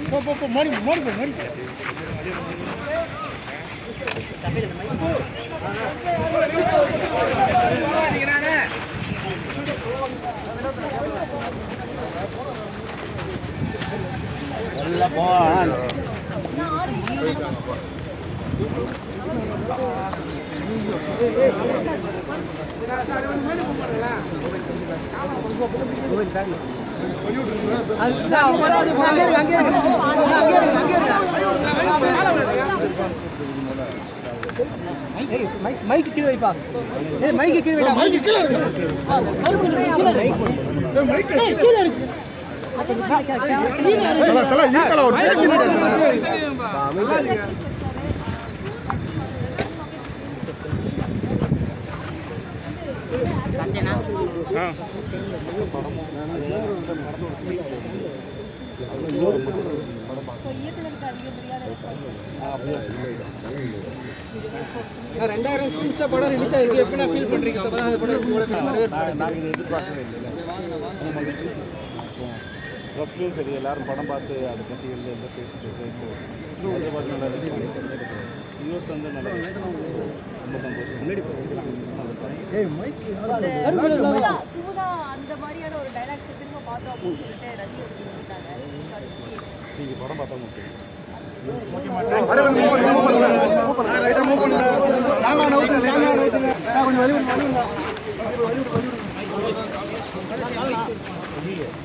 போ போ போ மோடி மோடி போ மோடி மைக்கு கீழே வைப்பா ஏய் மைக்கு கீழே வைடா மைக்கு கீழே தல தல இருக்கல ஒரு பேசிட்டு ஆ ரெண்டாயிரம் ஸ்கிரீன்ஸ்ல படம் ரிலீஸ் ஆயிருக்கு எப்படி நான் ஃபீல் பண்றீங்க அப்பதான் அந்த படம் உங்களோட வரவேற்பு நாங்கள் இதை எதிர்பார்க்கவே இல்லை ரொம்ப மகிழ்ச்சி ப்ரெஸ்லேயும் சரி எல்லாரும் படம் பார்த்து அதை பற்றி எழுத எல்லாம் பேசி பேச இப்போ அதே பார்த்து நல்ல ரெஸ்பான்ஸ் யூஎஸ் வந்து நல்ல ரெஸ்பான்ஸ் ரொம்ப சந்தோஷம் முன்னாடி திமுக திமுக அந்த மாதிரியான ஒரு டைலாக்ஸ் திரும்ப பார்த்தோம் அப்படின்னு சொல்லிட்டு ரசிகர்கள் சொல்லிட்டாங்க நீங்கள் படம் பார்த்தா முக்கியம் ரைட்டா மூவ் பண்ணுங்க கேமரா நவுத்து கேமரா நவுத்துங்க கொஞ்சம் வலி வலி வெளியில்